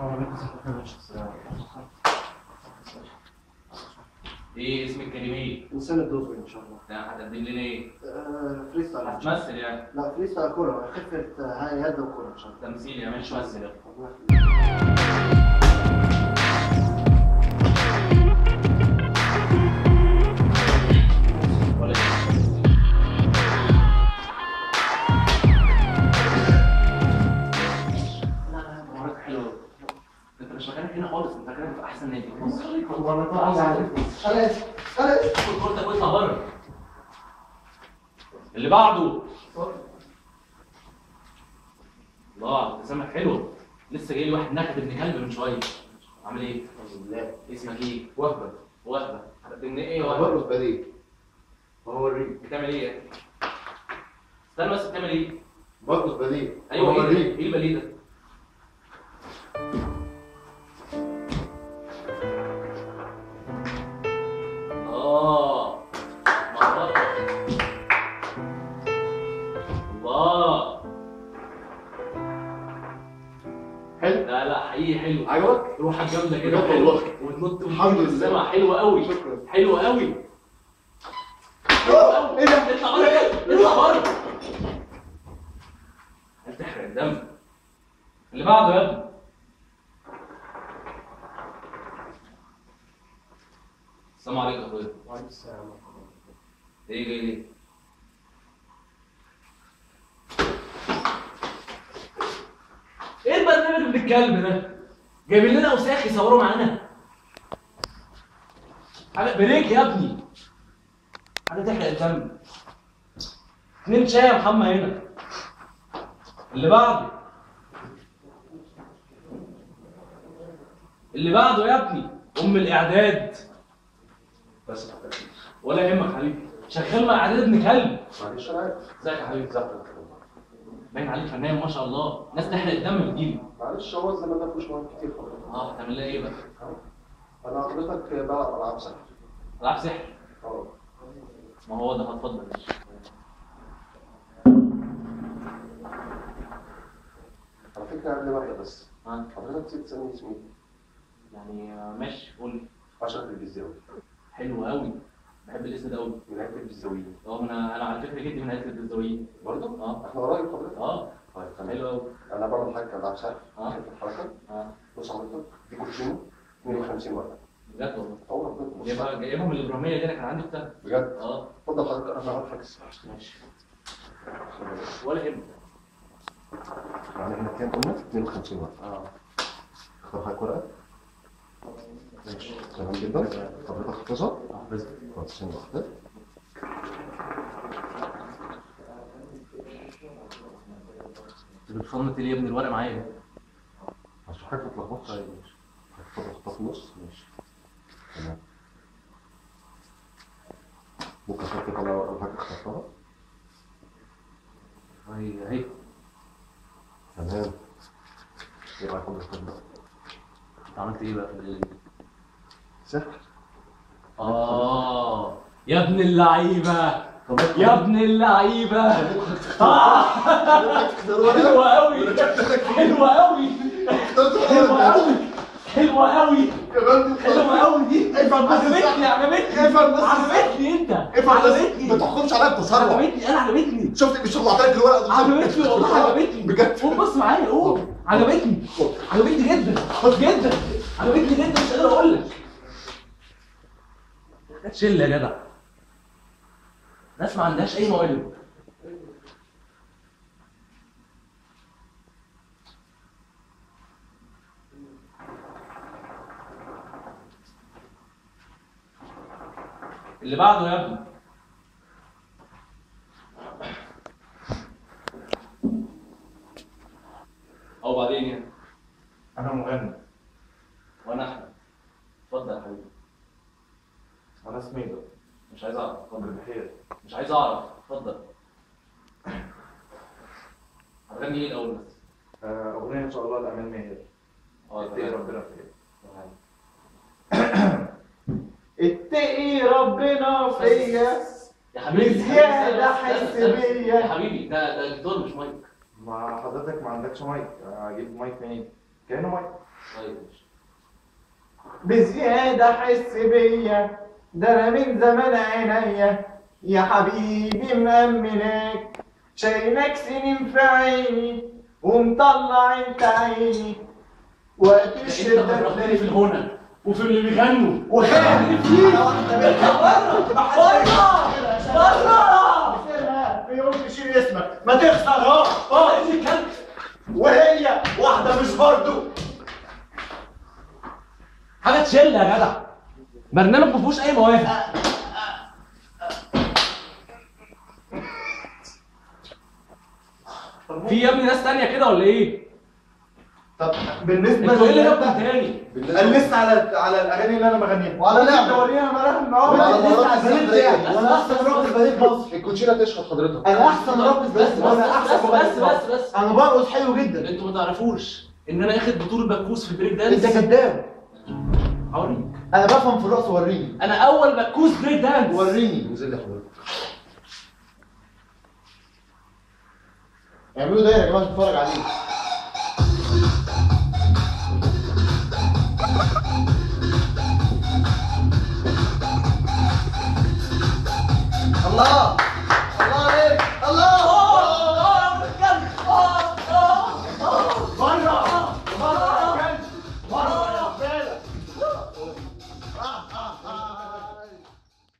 ايه اسمك كريم ايه؟ انسان الدوسري ان شاء الله ده هتقدم لنا ايه؟ آه، فري ستايل هتمثل يعني لا فري ستايل كوره خفه آه، يد وكوره ان شاء الله تمثيل يعني مش ممثل يعني. الله يخليك. ولا إيه؟ لا لا مهارات حلوه انت مش مكانك هنا خالص انت مكانك في احسن نادي في مصر وانا طبعا عارف انا اسف انا اسف خد كورتك واطلع بره اللي بعده الله ابتسامك حلوه لسه جاي لي واحد نكد ابن كلب من شويه عامل ايه؟ الحمد لله اسمك ايه؟ وهبه وهبه هتقدم لنا ايه يا وهبه؟ برقص باليه بوريك بتعمل ايه؟ استنى بس بتعمل ايه؟ برقص باليه ايوه ايه ده؟ بوريك. ايه البليد ده؟ اه مهارات. الله حلو لا لا حقيقي حلو عجبك؟ روحك جامده كده بجد حلوه والله. وتنط الحمد وتجيب لله. السما حلوه قوي شكرا حلوه قوي أوه، ايه ده؟ اطلع بره كده اطلع بره هتحرق الدم اللي بعده يا ابني السلام عليكم يا اخويا وعليكم السلام ايه جاي ليه؟ ايه البرنامج ابن الكلب ده؟ جايبين لنا اوساخ يصوروا معانا حاجه بريك يا ابني حاجه تحرق الدم اتنين شاي يا محمد هنا اللي بعده اللي بعده يا ابني ام الاعداد بس ولا يهمك حبيبي شغال مع اعداد ابن كلب معلش انا عارف ازيك يا حبيبي باين عليك فنان ما شاء الله ناس تحرق الدم بتجيلي معلش هو الزمان ده مفيهوش مواد كتير خالص اه هتعمل لها ايه بقى؟ انا حضرتك بلعب العاب سهل العاب سحر اه ما هو ده هتفضل على فكره قبل واحده بس ها حضرتك نسيت تسالني اسمي ايه؟ يعني آه، ماشي قول لي اشرف البزاوي حلو قوي بحب الاسم ده قوي من عيله البزاويين اه انا انا على فكره جدي من عيله البزاويين برضه؟ اه احنا قريب حضرتك اه طيب تمام حلو قوي انا بعمل حاجه العاب سهل اه. خفه الحركه اه بص حضرتك دي كوتشينه 150 ورقه بجد والله عمرك ما تبص. جايبها جايبهم من الابراهيميه دي انا كان عندي اختها بجد اه اتفضل حضرتك انا هعرفك السعر ماشي ولا يهمك يعني احنا كام قلنا 52 ورقه اه اختار حضرتك ورقه ماشي تمام جدا حضرتك حافظها بس خلاص ثانيه واحده بتصنت ليه يا ابني الورق معايا عشان حضرتك ما تلخبطش طيب ماشي هتفضل احطها في النص ماشي تمام ممكن حضرتك تطلع ورقه اللي حضرتك اخترتها اهي اهي تمام ايه رايك حضرتك بقى انت عملت ايه بقى في الليله دي؟ سهل اه يا ابن اللعيبه يا ابن اللعيبه آه. حلوه قوي حلوه قوي حلوه قوي حلوه قوي حلوه قوي دي عجبتني عجبتني افهم بس. عجبتني انت افهم بس عجبتني ما تحكمش عليا بتسرع عجبتني انا عجبتني شفت مش طلعت لك الورقه دي عجبتني والله عجبتني بجد قوم بص معايا قوم عجبتني عجبتني جدا جدا عجبتني جدا مش قادر اقول لك شل يا جدع ناس ما عندهاش اي مواهب اللي بعده يا ابني او بعدين يعني انا مغني وانا احمد اتفضل يا حبيبي انا سميدو مش عايز اعرف اتفضل اتفضل بخير مش عايز اعرف اتفضل هتغني ايه الاول بس آه، اغنيه ان شاء الله لامال ماهر اه اتقي تمام. ربنا فيا تمام. اتقي ربنا فيا يا حبيبي بزيادة استنى، استنى، حس استنى. بيا. يا حبيبي ده ده دكتور مش مايك مع حضرتك ما عندكش مايك اجيب مايك منين؟ كانه مايك طيب بزيادة حس بيا ده انا من زمان عينيا يا حبيبي مأمنك شايلك سنين في عيني ومطلع انت عيني وقت انت الشدة غرقتني في تلاقي الغنى وفي اللي بيغنوا وخايف بره في يوم تشيل اسمك ما تخسرهاش اه ابن الكلب وهي واحدة مش برضو حاجه تشيل يا جدع برنامج ما فيهوش اي مواهب في يا ابني ناس تانية كده ولا ايه؟ طب بالنسبة انتوا ايه اللي للراب جابكم ده، تاني؟ قلست على على الاغاني اللي انا بغنيها وعلى لعبة. تورينا مراحل وعلى معاهم مرات السفرية. وانا احسن رابط بنات مصر الكوتشينه تشهد حضرتك انا احسن رابط بس بنات بس مصر بس احسن بس مغني بس في مصر. بس بس انا برقص حلو جدا انتوا ما تعرفوش ان انا اخد بطولة بكوس في البريك انت دانس كداب هوريك انا بفهم في الرقص وريني انا اول بكوس بريك دانس وريني انزل لي حضرتك اعملوا دايره يا جماعه عشان اتفرج عليه الله